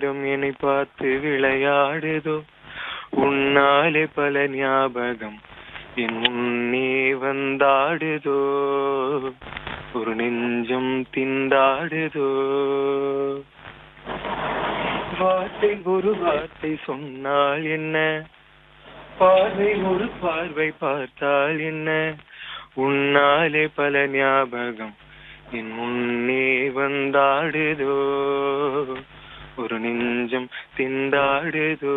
இடம் என்னை பார்த்து விளையாடுதோ உன்னாலே பல ஞாபகம் என் முன்னே வந்தாடுதோ ஒரு நெஞ்சம் திண்டாடுதோ வார்த்தை ஒரு வார்த்தை சொன்னால் என்ன பார்வை ஒரு பார்வை பார்த்தால் என்ன உன்னாலே பல ஞாபகம் என் முன்னே வந்தாடுதோ ஒரு நெஞ்சம் திண்டாடுதோ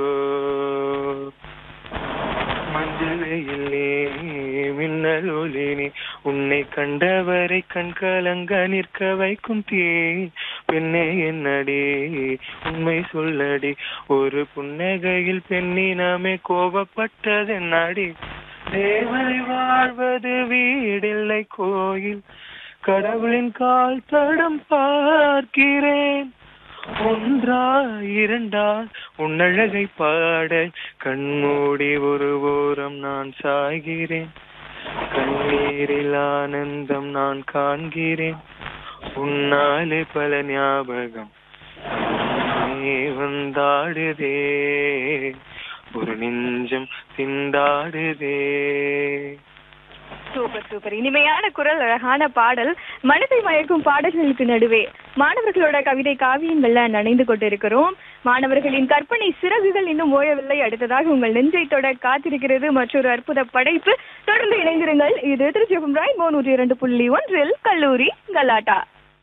மஞ்சள் வெயிலே மின்னல் ஒளினே உன்னை கண்டவரை கண் கலங்க நிற்க வைக்கும் தீ பெண்ணே என்னடி உண்மை சொல்லடி ஒரு புன்னகையில் பெண்ணினமே கோபப்பட்டதென்னடி தேவரை வாழ்வது வீடில்லை கோயில் கடவுளின் கால் தடம் பார்க்கிறேன் ஒன்றா இரண்டா உன்னழகை பாட கண்மூடி ஒரு ஓரம் நான் சாய்கிறேன் கண்ணீரில் ஆனந்தம் நான் காண்கிறேன் உன்னாலே பல ஞாபகம் நீ வந்தாடுதே ஒரு நெஞ்சம் திண்டாடுதே சூப்பர் சூப்பர் இனிமையான குரல் அழகான பாடல் மனதை மயக்கும் பாடல்களுக்கு நடுவே மாணவர்களோட கவிதை காவியங்கள்ல நனைந்து கொண்டிருக்கிறோம் மாணவர்களின் கற்பனை சிறகுகள் இன்னும் ஓயவில்லை அடுத்ததாக உங்கள் நெஞ்சை தொட காத்திருக்கிறது மற்றொரு அற்புத படைப்பு தொடர்ந்து இணைந்திருங்கள் இது திருச்சிபுரம் ராய்மோ நூற்றி இரண்டு புள்ளி ஒன்றில் கல்லூரி கலாட்டா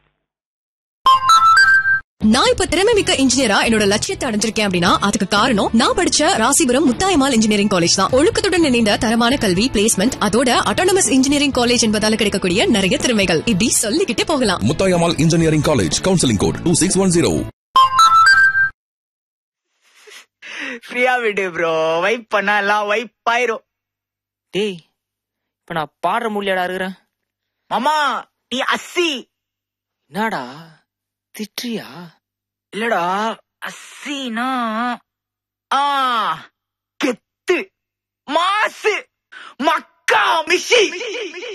நான் இப்ப திறமை மிக்க இன்ஜினியரா என்னோட லட்சியத்தை அடைஞ்சிருக்கேன் அப்படின்னா அதுக்கு காரணம் நான் படிச்ச ராசிபுரம் முத்தாயமால் இன்ஜினியரிங் காலேஜ் தான் ஒழுக்கத்துடன் இணைந்த தரமான கல்வி பிளேஸ்மெண்ட் அதோட அட்டானமஸ் இன்ஜினியரிங் காலேஜ் என்பதால கிடைக்கக்கூடிய நிறைய திறமைகள் இப்படி சொல்லிக்கிட்டே போகலாம் Muthayammal engineering college counselling code two six one zero ஃப்ரீயா விடு ப்ரோ வைப் பண்ணா எல்லாம் வைப் ஆயிரும் டேய் இப்ப நான் பாடுற முடியலடா இருக்கிறேன் மாமா நீ அஸ்ஸி என்னடா திட்டுறியா இல்லடா அஸ்ஸினா ஆ கெத்து மாசு மக்கா மிஷி